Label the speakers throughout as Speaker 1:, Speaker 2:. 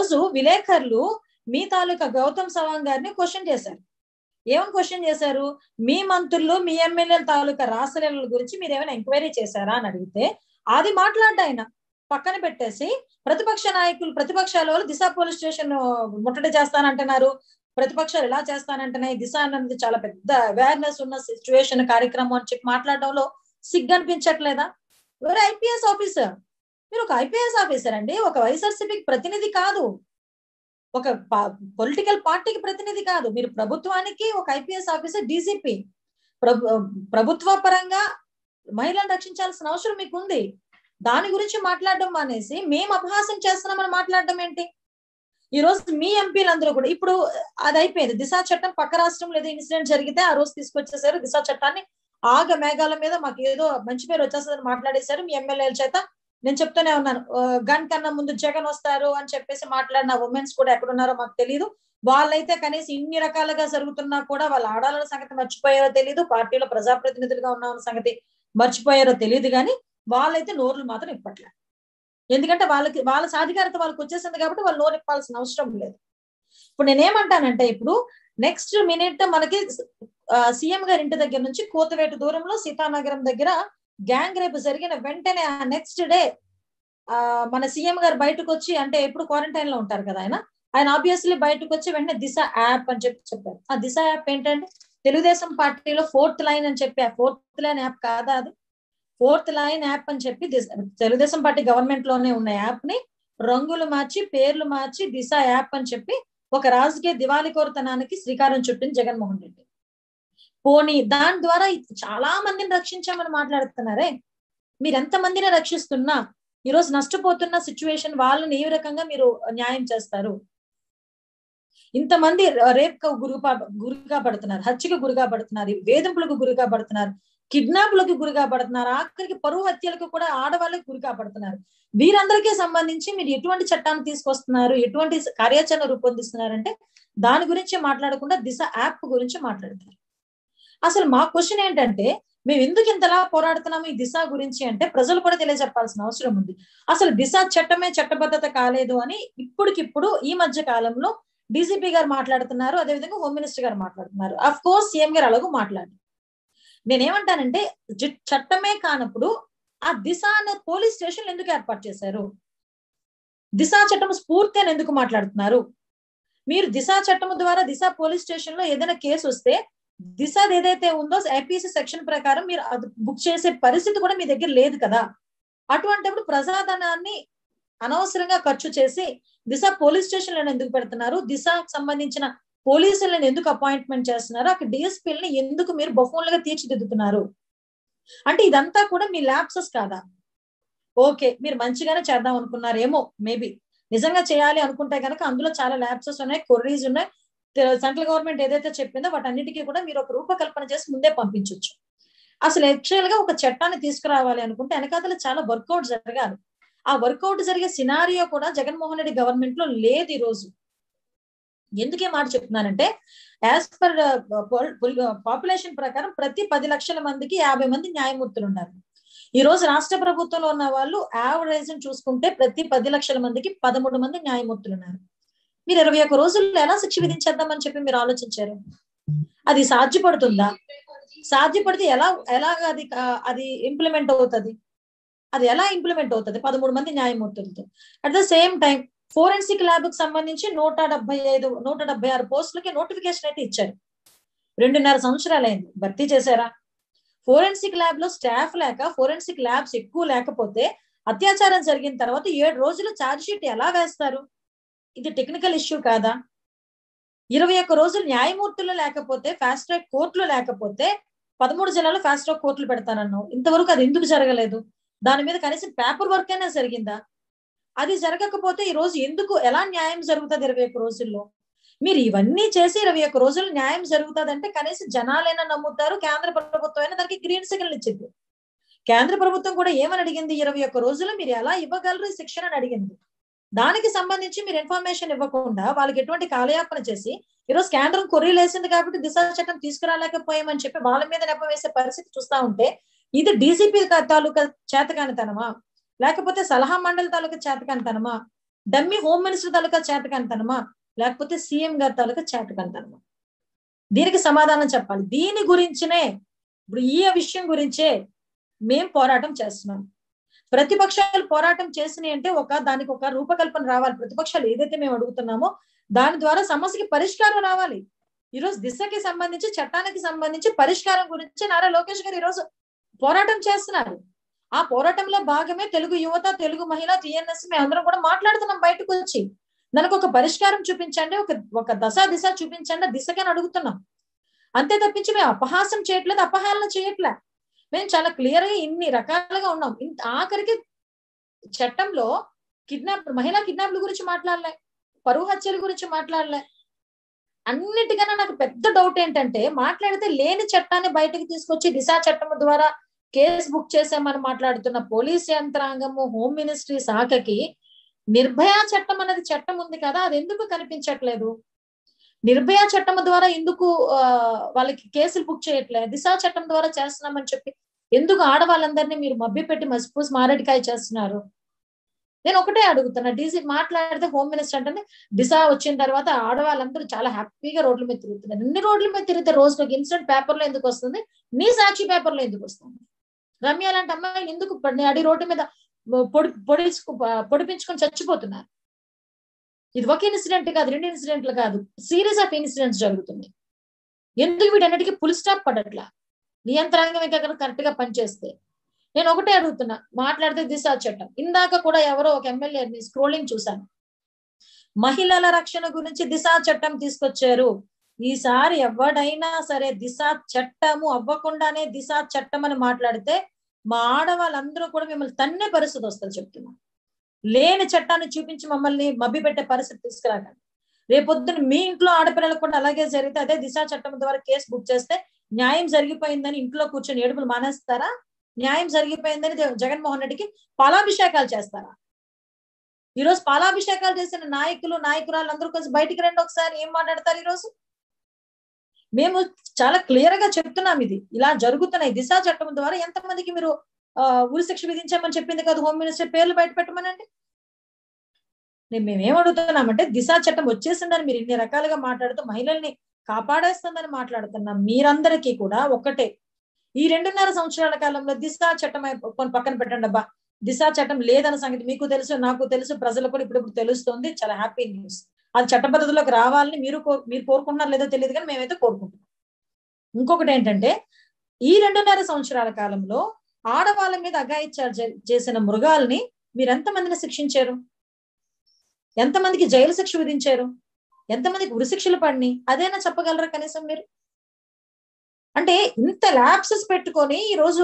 Speaker 1: రోజు విలేకరులు మీ తాలూకా గౌతమ్ సవాంగ్ గారిని క్వశ్చన్ చేశారు ఏమని క్వశ్చన్ చేశారు మీ మంత్రులు మీ ఎమ్మెల్యేల తాలూకా రాసలీలల గురించి మీరు ఏమైనా ఎంక్వైరీ చేశారా అని అడిగితే అది మాట్లాడ్డా ఆయన పక్కన పెట్టేసి ప్రతిపక్ష నాయకులు ప్రతిపక్షాల వాళ్ళు దిశ పోలీస్ స్టేషన్ ముట్టడి చేస్తానంటున్నారు ప్రతిపక్షాలు ఎలా చేస్తానంటున్నాయి దిశ అన్నది చాలా పెద్ద అవేర్నెస్ ఉన్న సిచ్యువేషన్ కార్యక్రమం అని చెప్పి మాట్లాడడంలో సిగ్గు అనిపించట్లేదా ఎవరు ఐపీఎస్ ఆఫీసర్ మీరు ఒక ఐపీఎస్ ఆఫీసర్ అండి ఒక వైఎస్ఆర్సీపీకి ప్రతినిధి కాదు ఒక పొలిటికల్ పార్టీకి ప్రతినిధి కాదు మీరు ప్రభుత్వానికి ఒక ఐపీఎస్ ఆఫీసర్ డీజీపీ ప్రభు ప్రభుత్వ పరంగా మహిళలను రక్షించాల్సిన అవసరం మీకు ఉంది దాని గురించి మాట్లాడడం మానేసి మేము అపహాసం చేస్తున్నామని మాట్లాడడం ఏంటి ఈ రోజు మీ ఎంపీలందరూ కూడా ఇప్పుడు అది అయిపోయింది దిశా చట్టం పక్క రాష్ట్రంలో ఏదో ఇన్సిడెంట్ జరిగితే ఆ రోజు తీసుకొచ్చేసారు దిశా చట్టాన్ని ఆగ మేఘాల మీద మాకు ఏదో మంచి పేరు వచ్చేస్తుందని మాట్లాడేశారు మీ ఎమ్మెల్యేల చేత నేను చెప్తూనే ఉన్నాను గన్ కన్నా ముందు జగన్ వస్తారు అని చెప్పేసి మాట్లాడిన ఉమెన్స్ కూడా ఎక్కడున్నారో మాకు తెలియదు వాళ్ళైతే కనీసం ఇన్ని రకాలుగా జరుగుతున్నా కూడా వాళ్ళ ఆడాల సంగతి మర్చిపోయారో తెలియదు పార్టీలో ప్రజాప్రతినిధులుగా ఉన్న సంగతి మర్చిపోయారో తెలియదు కానీ వాళ్ళైతే నోర్లు మాత్రం ఇప్పట్లే ఎందుకంటే వాళ్ళకి వాళ్ళ సాధికారత వాళ్ళకి వచ్చేసింది కాబట్టి వాళ్ళు నోరు ఇప్పాల్సిన అవసరం లేదు ఇప్పుడు నేనేమంటానంటే ఇప్పుడు నెక్స్ట్ మినిట్ మనకి సీఎం గారి ఇంటి దగ్గర నుంచి కోతవేటు దూరంలో సీతానగరం దగ్గర గ్యాంగ్ రేపు జరిగిన వెంటనే ఆ నెక్స్ట్ డే ఆ మన సీఎం గారు బయటకు వచ్చి అంటే ఎప్పుడు క్వారంటైన్ లో ఉంటారు కదా ఆయన ఆయన ఆబ్వియస్లీ బయటకు వచ్చి వెంటనే దిశ యాప్ అని చెప్పి చెప్పారు ఆ దిశ యాప్ ఏంటంటే తెలుగుదేశం పార్టీలో ఫోర్త్ లైన్ అని చెప్పి ఆ ఫోర్త్ లైన్ యాప్ కాదా అది ఫోర్త్ లైన్ యాప్ అని చెప్పి తెలుగుదేశం పార్టీ గవర్నమెంట్ లోనే ఉన్న యాప్ ని రంగులు మార్చి పేర్లు మార్చి దిశ యాప్ అని చెప్పి ఒక రాజకీయ దివాళికోరతనానికి శ్రీకారం చుట్టింది జగన్మోహన్ రెడ్డి పోనీ దాని ద్వారా చాలా మందిని రక్షించామని మాట్లాడుతున్నారే మీరు ఎంత మందిని రక్షిస్తున్నా ఈరోజు నష్టపోతున్న సిచ్యువేషన్ వాళ్ళని ఏ రకంగా మీరు న్యాయం చేస్తారు ఇంతమంది రేప్ గురుగా గురిగా పడుతున్నారు హత్యకు గురిగా పడుతున్నారు వేధింపులకు గురిగా పడుతున్నారు కిడ్నాప్లకు గురిగా పడుతున్నారు ఆఖరికి పరువు హత్యలకు కూడా ఆడవాళ్ళకి గురిగా పడుతున్నారు వీరందరికీ సంబంధించి మీరు ఎటువంటి చట్టాన్ని తీసుకొస్తున్నారు ఎటువంటి కార్యాచరణ రూపొందిస్తున్నారంటే దాని గురించి మాట్లాడకుండా దిశ యాప్ గురించి మాట్లాడతారు అసలు మా క్వశ్చన్ ఏంటంటే మేము ఎందుకు ఇంతలా పోరాడుతున్నాము ఈ దిశ గురించి అంటే ప్రజలు కూడా తెలియజెప్పాల్సిన అవసరం ఉంది అసలు దిశ చట్టమే చట్టబద్ధత కాలేదు అని ఇప్పటికిప్పుడు ఈ మధ్య కాలంలో డీజీపీ గారు మాట్లాడుతున్నారు అదేవిధంగా హోమ్ మినిస్టర్ గారు మాట్లాడుతున్నారు అఫ్ కోర్స్ సీఎం గారు అలాగూ మాట్లాడు నేనేమంటానంటే చట్టమే కానప్పుడు ఆ దిశ అనే పోలీస్ స్టేషన్ ఎందుకు ఏర్పాటు చేశారు దిశ చట్టం స్ఫూర్తి అని ఎందుకు మాట్లాడుతున్నారు మీరు దిశ చట్టం ద్వారా దిశ పోలీస్ స్టేషన్ లో ఏదైనా కేసు వస్తే దిశ ఏదైతే ఉందో ఐపీసీ సెక్షన్ ప్రకారం మీరు అది బుక్ చేసే పరిస్థితి కూడా మీ దగ్గర లేదు కదా అటువంటిప్పుడు ప్రజాధనాన్ని అనవసరంగా ఖర్చు చేసి దిశ పోలీస్ స్టేషన్లను ఎందుకు పెడుతున్నారు దిశకు సంబంధించిన పోలీసులను ఎందుకు అపాయింట్మెంట్ చేస్తున్నారు అక్కడ డిఎస్పీలని ఎందుకు మీరు బఫోన్లుగా తీర్చిదిద్దుతున్నారు అంటే ఇదంతా కూడా మీ ల్యాప్సెస్ కాదా ఓకే మీరు మంచిగానే చేద్దాం అనుకున్నారేమో మేబీ నిజంగా చేయాలి అనుకుంటే కనుక అందులో చాలా ల్యాప్సెస్ ఉన్నాయి కొర్రీస్ ఉన్నాయి సెంట్రల్ గవర్నమెంట్ ఏదైతే చెప్పిందో వాటన్నిటికీ కూడా మీరు ఒక రూపకల్పన చేసి ముందే పంపించవచ్చు అసలు యాక్చువల్ గా ఒక చట్టాన్ని తీసుకురావాలి అనుకుంటే వెనకాతల చాలా వర్కౌట్ జరగాలి ఆ వర్కౌట్ జరిగే సినారియో కూడా జగన్మోహన్ రెడ్డి గవర్నమెంట్ లో లేదు ఈ రోజు ఎందుకే మాట చెప్తున్నానంటే యాజ్ పర్ పాపులేషన్ ప్రకారం ప్రతి పది లక్షల మందికి యాభై మంది న్యాయమూర్తులు ఉన్నారు ఈ రోజు రాష్ట్ర ప్రభుత్వంలో ఉన్న వాళ్ళు యావరేజ్ చూసుకుంటే ప్రతి పది లక్షల మందికి పదమూడు మంది న్యాయమూర్తులు ఉన్నారు మీరు ఇరవై ఒక్క రోజుల్లో ఎలా శిక్ష విధించేద్దామని చెప్పి మీరు ఆలోచించారు అది సాధ్యపడుతుందా సాధ్యపడితే ఎలా ఎలా అది అది ఇంప్లిమెంట్ అవుతుంది అది ఎలా ఇంప్లిమెంట్ అవుతుంది పదమూడు మంది న్యాయమూర్తులతో at the same time forensic lab కి సంబంధించి నూట డెబ్బై ఐదు నూట డెబ్బై ఆరు పోస్టులకి నోటిఫికేషన్ అయితే ఇచ్చారు రెండున్నర సంవత్సరాలు అయింది భర్తీ చేశారా ఫోరెన్సిక్ ల్యాబ్ లో స్టాఫ్ లేక ఫోరెన్సిక్ ల్యాబ్స్ ఎక్కువ లేకపోతే అత్యాచారం జరిగిన తర్వాత ఏడు రోజులు ఛార్జ్ షీట్ ఎలా వేస్తారు ఇది టెక్నికల్ ఇష్యూ కాదా ఇరవై ఒక్క రోజులు న్యాయమూర్తులు లేకపోతే ఫాస్ట్ ట్రాక్ కోర్టులు లేకపోతే పదమూడు జిల్లాలో ఫాస్ట్ ట్రాక్ కోర్టులు పెడతానన్నావు ఇంతవరకు అది ఎందుకు జరగలేదు దాని మీద కనీసం పేపర్ వర్క్ అయినా జరిగిందా అది జరగకపోతే ఈ రోజు ఎందుకు ఎలా న్యాయం జరుగుతుంది ఇరవై ఒక్క రోజుల్లో మీరు ఇవన్నీ చేసి ఇరవై ఒక్క రోజులు న్యాయం జరుగుతుంది అంటే కనీసం జనాలైనా నమ్ముతారు కేంద్ర ప్రభుత్వం అయినా దానికి గ్రీన్ సిగ్నల్ ఇచ్చింది కేంద్ర ప్రభుత్వం కూడా ఏమని అడిగింది ఇరవై ఒక్క రోజులు మీరు ఎలా ఇవ్వగలరు శిక్షణ అని అడిగింది దానికి సంబంధించి మీరు ఇన్ఫర్మేషన్ ఇవ్వకుండా వాళ్ళకి ఎటువంటి కాలయాపన చేసి ఈరోజు కేంద్రం కొర్రీలు వేసింది కాబట్టి దిశ చట్టం తీసుకురాలేకపోయామని చెప్పి వాళ్ళ మీద నెప వేసే పరిస్థితి చూస్తా ఉంటే ఇది డీసీపీ తాలూకా చేతకానితనమా లేకపోతే సలహా మండలి తాలూకా చేతకానితనమా డమ్మి హోమ్ మినిస్టర్ తాలూకా చేతకంతనమా లేకపోతే సీఎం గారి తాలూకా చేతకంతనమా దీనికి సమాధానం చెప్పాలి దీని గురించినే ఇప్పుడు ఈ విషయం గురించే మేం పోరాటం చేస్తున్నాం ప్రతిపక్షాలు పోరాటం చేసినాయి అంటే ఒక దానికి ఒక రూపకల్పన రావాలి ప్రతిపక్షాలు ఏదైతే మేము అడుగుతున్నామో దాని ద్వారా సమస్యకి పరిష్కారం రావాలి ఈరోజు దిశకి సంబంధించి చట్టానికి సంబంధించి పరిష్కారం గురించి నారా లోకేష్ గారు ఈరోజు పోరాటం చేస్తున్నారు ఆ పోరాటంలో భాగమే తెలుగు యువత తెలుగు మహిళ టిఎన్ఎస్ మేము అందరం కూడా మాట్లాడుతున్నాం బయటకు వచ్చి మనకు ఒక పరిష్కారం చూపించండి ఒక ఒక దశ దిశ చూపించండి దిశకని అడుగుతున్నాం అంతే తప్పించి మేము అపహాసం చేయట్లేదు అపహాలన చేయట్లే మేము చాలా క్లియర్ గా ఇన్ని రకాలుగా ఉన్నాం ఇంత ఆఖరికి చట్టంలో కిడ్నాప్ మహిళా కిడ్నాప్ల గురించి మాట్లాడలే పరువు హత్యల గురించి మాట్లాడలే అన్నిటికన్నా నాకు పెద్ద డౌట్ ఏంటంటే మాట్లాడితే లేని చట్టాన్ని బయటకు తీసుకొచ్చి దిశా చట్టం ద్వారా కేసు బుక్ చేసామని మాట్లాడుతున్న పోలీస్ యంత్రాంగము హోమ్ మినిస్ట్రీ శాఖకి నిర్భయ చట్టం అనేది చట్టం ఉంది కదా అది ఎందుకు కనిపించట్లేదు నిర్భయ చట్టం ద్వారా ఎందుకు వాళ్ళకి కేసులు బుక్ చేయట్లేదు దిశా చట్టం ద్వారా చేస్తున్నామని చెప్పి ఎందుకు ఆడవాళ్ళందరినీ మీరు మభ్య పెట్టి మసిపూసి మారేడికాయ చేస్తున్నారు నేను ఒకటే అడుగుతున్నా డీసీ మాట్లాడితే హోమ్ మినిస్టర్ అంటే దిశ వచ్చిన తర్వాత ఆడవాళ్ళందరూ చాలా హ్యాపీగా రోడ్ల మీద తిరుగుతున్నారు ఎన్ని రోడ్ల మీద తిరిగితే రోజుకి ఒక ఇన్సిడెంట్ పేపర్ లో ఎందుకు వస్తుంది నీ సాక్షి పేపర్ లో ఎందుకు వస్తుంది రమ్య లాంటి అమ్మాయిలు ఎందుకు అడి రోడ్డు మీద పొడి పొడిచుకు పొడిపించుకొని చచ్చిపోతున్నారు ఇది ఒక ఇన్సిడెంట్ కాదు రెండు ఇన్సిడెంట్లు కాదు సిరీస్ ఆఫ్ ఇన్సిడెంట్స్ జరుగుతుంది ఎందుకు వీటన్నిటికీ ఫుల్ స్టాప్ పడట్లా నియంత్రాంగం ఇంకా కరెక్ట్ గా పనిచేస్తే నేను ఒకటే అడుగుతున్నా మాట్లాడితే దిశా చట్టం ఇందాక కూడా ఎవరో ఒక ఎమ్మెల్యేని స్క్రోలింగ్ చూశాను మహిళల రక్షణ గురించి దిశా చట్టం తీసుకొచ్చారు ఈసారి ఎవడైనా సరే దిశ చట్టము అవ్వకుండానే దిశ చట్టం అని మాట్లాడితే మా ఆడవాళ్ళందరూ కూడా మిమ్మల్ని తన్నే పరిస్థితి వస్తుంది చెప్తున్నా లేని చట్టాన్ని చూపించి మమ్మల్ని మభ్య పెట్టే పరిస్థితి తీసుకురాకండి రేపొద్దున మీ ఇంట్లో ఆడపిల్లలకు కూడా అలాగే జరిగితే అదే దిశా చట్టం ద్వారా కేసు బుక్ చేస్తే న్యాయం జరిగిపోయిందని ఇంట్లో కూర్చొని ఏడుపులు మానేస్తారా న్యాయం జరిగిపోయిందని జగన్మోహన్ రెడ్డికి పాలాభిషేకాలు చేస్తారా ఈరోజు పాలాభిషేకాలు చేసిన నాయకులు నాయకురాలు అందరూ కలిసి బయటికి రండి ఒకసారి ఏం మాట్లాడతారు ఈరోజు మేము చాలా క్లియర్ గా చెప్తున్నాం ఇది ఇలా జరుగుతున్నాయి దిశా చట్టం ద్వారా ఎంతమందికి మీరు ఉరి శిక్ష విధించామని చెప్పింది కదా హోమ్ మినిస్టర్ పేర్లు బయట పెట్టమనండి నేను మేమేం అడుగుతున్నామంటే దిశా చట్టం వచ్చేసిందని మీరు ఇన్ని రకాలుగా మాట్లాడుతూ మహిళల్ని కాపాడేస్తుందని మాట్లాడుతున్నాం మీరందరికీ కూడా ఒకటే ఈ రెండున్నర సంవత్సరాల కాలంలో దిశా చట్టం పక్కన పెట్టండి అబ్బా దిశా చట్టం లేదన్న సంగతి మీకు తెలుసు నాకు తెలుసు ప్రజలకు కూడా ఇప్పుడు తెలుస్తుంది చాలా హ్యాపీ న్యూస్ అది చట్టబద్ధతలోకి రావాలని మీరు మీరు కోరుకుంటున్నారు లేదో తెలియదు కానీ మేమైతే కోరుకుంటున్నాం ఇంకొకటి ఏంటంటే ఈ రెండున్నర సంవత్సరాల కాలంలో ఆడవాళ్ళ మీద అఘాయిత్యాలు చేసిన మృగాల్ని మీరు ఎంతమందిని శిక్షించారు ఎంతమందికి జైలు శిక్ష విధించారు ఎంతమందికి ఉరిశిక్షలు పడినాయి అదేనా చెప్పగలరా కనీసం మీరు అంటే ఇంత ల్యాబ్సెస్ పెట్టుకొని ఈరోజు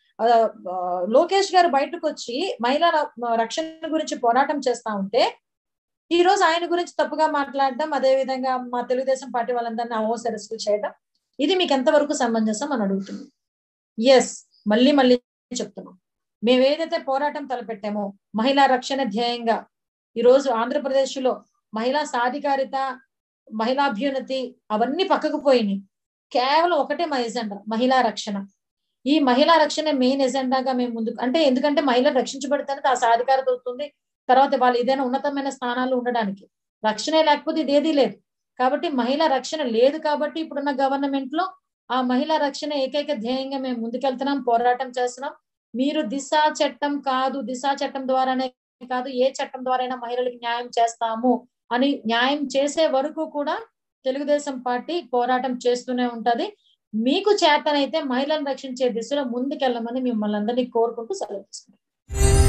Speaker 1: లోకేష్ గారు బయటకు వచ్చి మహిళల రక్షణ గురించి పోరాటం చేస్తా ఉంటే ఈ రోజు ఆయన గురించి తప్పుగా మాట్లాడడం అదే విధంగా మా తెలుగుదేశం పార్టీ వాళ్ళందరినీ అవోస్ అరెస్టులు చేయడం ఇది మీకు ఎంతవరకు సమంజసం అని అడుగుతుంది ఎస్ మళ్ళీ మళ్ళీ చెప్తున్నాం మేము ఏదైతే పోరాటం తలపెట్టామో మహిళా రక్షణ ధ్యేయంగా ఈ రోజు ఆంధ్రప్రదేశ్ లో మహిళా సాధికారిత మహిళాభ్యున్నతి అవన్నీ పక్కకు పోయినాయి కేవలం ఒకటే మా ఎజెండా మహిళా రక్షణ ఈ మహిళా రక్షణ మెయిన్ ఎజెండాగా మేము ముందుకు అంటే ఎందుకంటే మహిళలు రక్షించబడితేనే ఆ సాధికారత అవుతుంది తర్వాత వాళ్ళు ఏదైనా ఉన్నతమైన స్థానాలు ఉండడానికి రక్షణే లేకపోతే ఇదేదీ లేదు కాబట్టి మహిళా రక్షణ లేదు కాబట్టి ఇప్పుడున్న గవర్నమెంట్ లో ఆ మహిళా రక్షణ ఏకైక ధ్యేయంగా మేము ముందుకెళ్తున్నాం పోరాటం చేస్తున్నాం మీరు దిశా చట్టం కాదు దిశా చట్టం ద్వారానే కాదు ఏ చట్టం ద్వారా మహిళలకు న్యాయం చేస్తాము అని న్యాయం చేసే వరకు కూడా తెలుగుదేశం పార్టీ పోరాటం చేస్తూనే ఉంటది మీకు చేతనైతే మహిళలను రక్షించే దిశలో ముందుకెళ్ళమని మిమ్మల్ని అందరినీ కోరుకుంటూ సెలవు తీసుకుంటాం